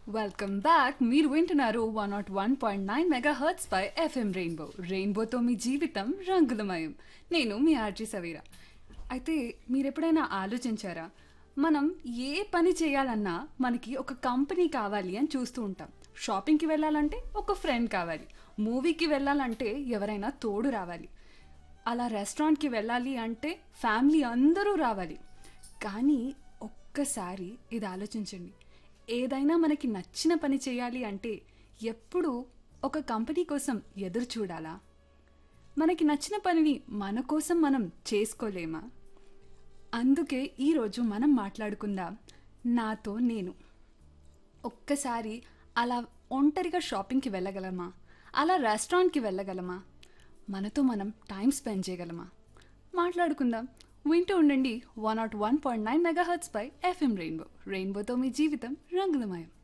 welcome back మీరు వింటున్నారు one nought one point nine megahertz పై ఎఫ్ఎం రెయిన్బో రెయిన్బోతో మీ జీవితం రంగులమయం నేను మీ ఆర్జీ సవీరా అయితే మీరు ఎప్పుడైనా ఆలోచించారా మనం ఏ పని చేయాలన్నా మనకి ఒక కంపెనీ కావాలి అని చూస్తూ ఉంటాం షాపింగ్కి వెళ్ళాలంటే ఒక ఫ్రెండ్ కావాలి మూవీకి వెళ్ళాలంటే ఎవరైనా తోడు రావాలి అలా రెస్టారెంట్కి వెళ్ళాలి అంటే ఫ్యామిలీ అందరూ రావాలి కానీ ఒక్కసారి ఇది ఆలోచించండి ఏదైనా మనకి నచ్చిన పని చేయాలి అంటే ఎప్పుడు ఒక కంపెనీ కోసం ఎదురు చూడాలా మనకి నచ్చిన పనిని మన కోసం మనం చేసుకోలేమా అందుకే ఈరోజు మనం మాట్లాడుకుందాం నాతో నేను ఒక్కసారి అలా ఒంటరిగా షాపింగ్కి వెళ్ళగలమా అలా రెస్టారెంట్కి వెళ్ళగలమా మనతో మనం టైం స్పెండ్ చేయగలమా మాట్లాడుకుందాం వింటూ ఉండండి one nought one point nine megahertz పై ఎఫ్ఎం రెయిన్బో రెయిన్బోతో మీ జీవితం రంగులమయం